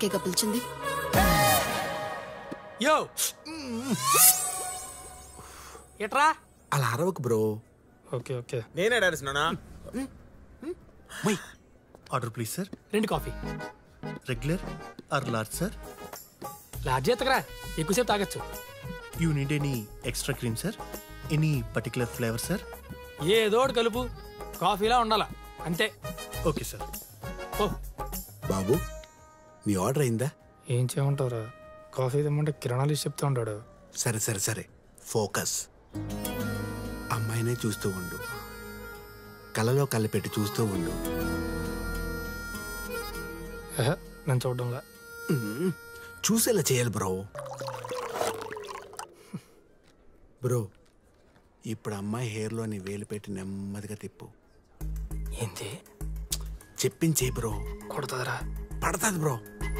మాట్లాడడానికేగా పిలిచింది యో ఎట్రా అలా అరవకు బ్రో ఓకే ఓకే నేనే డరిసినానా ఆర్డర్ ప్లీజ్ సార్ రెండు coffee regular or large sir large ఎత్తకరా ఎక్కువసేపు తాగొచ్చు you need any extra cream sir any particular flavour sir ఏదో ఒకటి కలుపు కాఫీలా ఉండాలా అంతే ఓకే సార్ ఓ బాబు మీ ఆర్డర్ అయిందా ఏం చేయమంటావురా కాఫీ తెమ్మంటే కిరణాలు ఇచ్చి చెప్తా ఉంటాడు సరే సరే సరే ఫోకస్ అమ్మాయినే చూస్తూ ఉండు కలలో కళ్ళపెట్టి చూస్తూ ఉండు ఏహే, నేను చూడడంలా మ్మ్. చూసేలా చేయాలి బ్రో బ్రో ఇప్పుడు అమ్మాయి హెయిర్లోని వేలు పెట్టి నెమ్మదిగా తిప్పు ఏంటి చెప్పించే బ్రో కొడతారా పడతాది బ్రో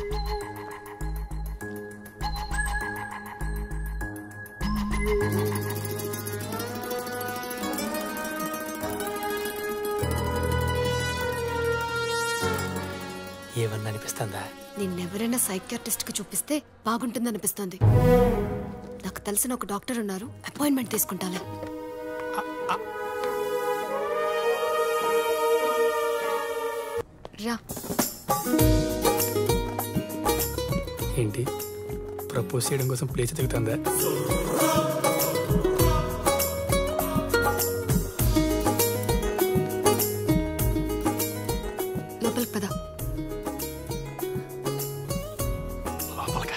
ఏమన్నా అనిపిస్తుందా నిన్నెవరైనా సైకియాట్రిస్ట్ కి చూపిస్తే బాగుంటుందనిపిస్తోంది నాకు తెలిసిన ఒక డాక్టర్ ఉన్నారు అపాయింట్మెంట్ తీసుకుంటాలే రా ఏంటి ప్రపోజ్ చేయడం కోసం ప్లేస్ ఎదుగుతుందా లోపలికి పద లోపలగా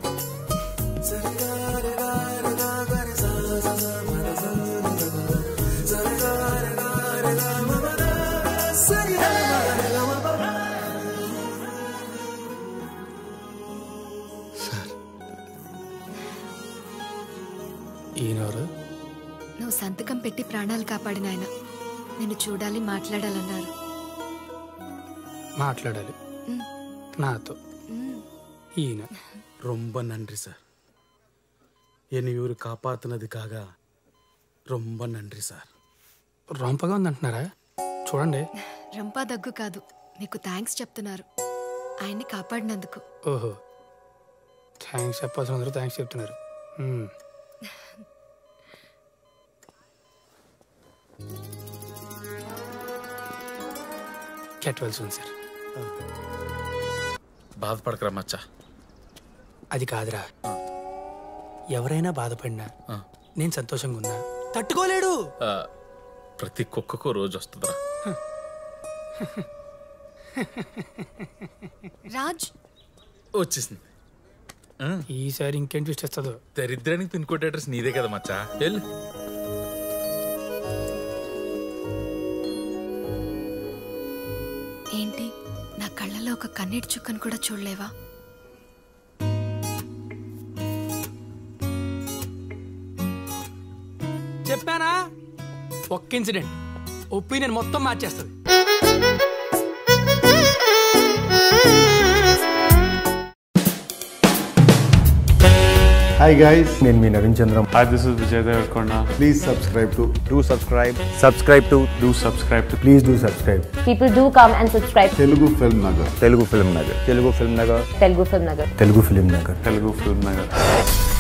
ఈయనెవరు నువ్వు సంతకం పెట్టి ప్రాణాలు కాపాడిన ఆయన నిన్ను చూడాలి మాట్లాడాలన్నారు మాట్లాడాలి మ్. నాతో మ్. ఈయన ரொம்ப நன்றி சார் என்னை இவரு காப்பாத்துனதுக்காக ரொம்ப நன்றி சார் రొంపగా ఉందంటున్నారా చూడండి రంపా దగ్గు కాదు మీకు థ్యాంక్స్ చెప్తున్నారు ఆయన్ని కాపాడినందుకు ఓహో థ్యాంక్స్ చెప్పాల్సిన అందరూ థ్యాంక్స్ చెప్తున్నారు మ్మ్. Get well soon, sir. బాధపడకరా మచ్చా అది కాదురా ఎవరైనా బాధపడినా నేను సంతోషంగా ఉన్నా తట్టుకోలేడు ఆ, ప్రతి కుక్కకు రోజు వస్తుందిరా రాజ్ వచ్చేసింది ఈసారి ఇంకేం ట్విస్ట్ ఇస్తుందో దరిద్రానికి పిన్ కోడ్ అడ్రస్ నీదే కదా మచ్చా వెళ్ళు ఏంటి నా కళ్ళలో ఒక కన్నీటి చుక్కను కూడా చూడలేవా చెప్పానా ఒక్క ఇన్సిడెంట్ ఒపీనియన్ మొత్తం మార్చేస్తుంది హాయ్ గైస్ నేను మీ Naveen Chandram Hi, this is Vijay Devarkonda. Please subscribe to do subscribe subscribe to Do subscribe to please do subscribe People do come and subscribe to Telugu film Nagar Telugu Film Nagar Telugu Film Nagar Telugu Film Nagar. Telugu film Nagar Telugu Film Nagar.